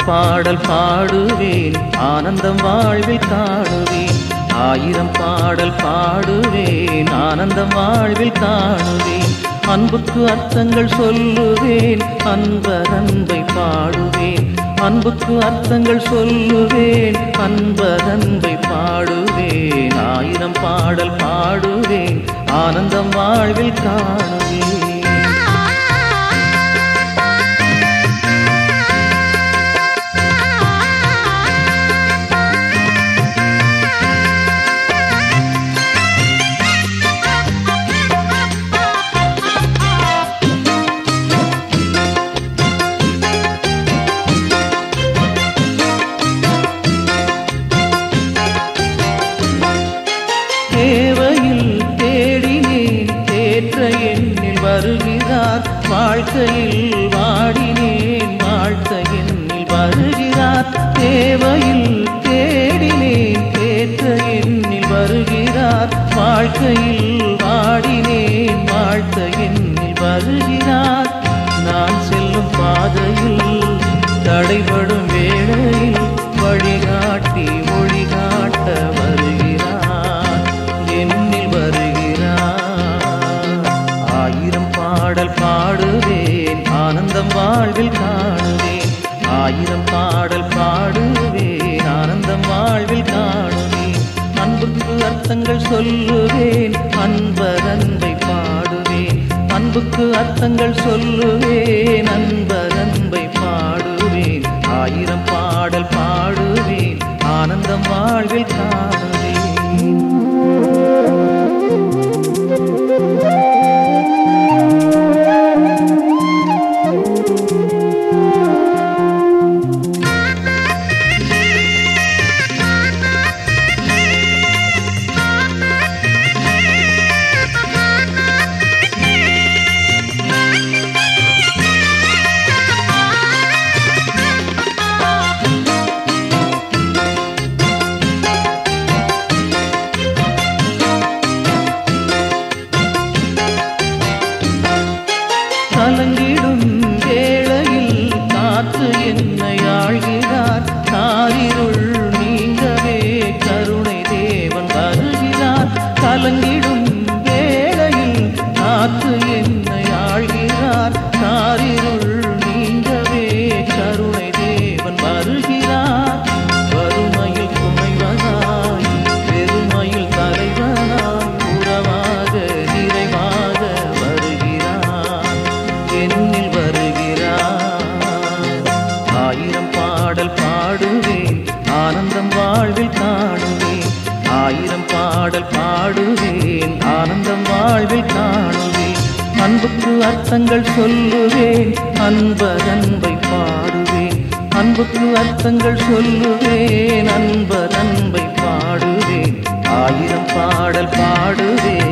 பாடல் பாடுவேன் ஆனந்தம் வாழ்வில் காணுவேன் ஆயிரம் பாடல் பாடுவேன் ஆனந்தம் வாழ்வில் காணுவேன் அன்புக்கு அர்த்தங்கள் சொல்லுவேன் அன்பர் அன்பை பாடுவேன் அன்புக்கு அர்த்தங்கள் சொல்லுவேன் அன்பர் அன்பை பாடுவேன் ஆயிரம் பாடல் பாடுவேன் ஆனந்தம் வாழ்வில் காணுவேன் தேவையில் தேடினேன் தேற்ற எண்ணில் வருகிறார் வாழ்க்கையில் வாடினேன் வாழ்த்த எண்ணில் வருகிறார் தேவையில் தேடினேன் தேற்ற எண்ணில் வருகிறார் வாழ்க்கையில் வாடினேன் வாழ்த்த எண்ணில் வருகிறார் நான் செல்லும் பாதையில் தடைபடும் வேளையில் வழிகாட்டி மொழிகாட்ட வருகிறார் என்னில் வருகிறார் ஆயிரம் பாடல் பாடுவேன் ஆனந்தம் வாழ்வில் காணுவேன் ஆயிரம் பாடல் பாடுவேன் ஆனந்தம் வாழ்வில் காணுவேன் அன்புக்கு அர்த்தங்கள் சொல்லுவேன் அன்பர் அன்பை பாடுவேன் அன்புக்கு அர்த்தங்கள் சொல்லுவேன் அன்பர் அன்பை பாடுவேன் ஆயிரம் பாடல் பாடுவேன் ஆனந்தம் வாழ்வில் காணுவேன் கலங்கிடும் வேளையில் காற்று என்னை ஆழ்கிறார் காரிருள் நீங்கவே கருணை தேவன் வருகிறார் கலங்கிடும் வேளையில் காற்று என்னை ஆழ்கிறார் காரிருள் நீங்கவே கருணை தேவன் வருகிறார் வறுமையில் துணைவனாய் பெருமையில் தலைவனாய் உறவாக நிறைவாக வருகிறார் என்னில் வருகிறார் ஆயிரம் பாடல் பாடுவேன் ஆனந்தம் வாழ்வில் காணுவேன் ஆயிரம் பாடல் பாடுவேன் ஆனந்தம் வாழ்வில் காணுவேன் அன்புக்கு அர்த்தங்கள் சொல்லுவேன் அன்பர் அன்பை பாடுவேன் அன்புக்கு அர்த்தங்கள் சொல்லுவேன் அன்பர் அன்பை பாடுவேன் ஆயிரம் பாடல் பாடுவேன்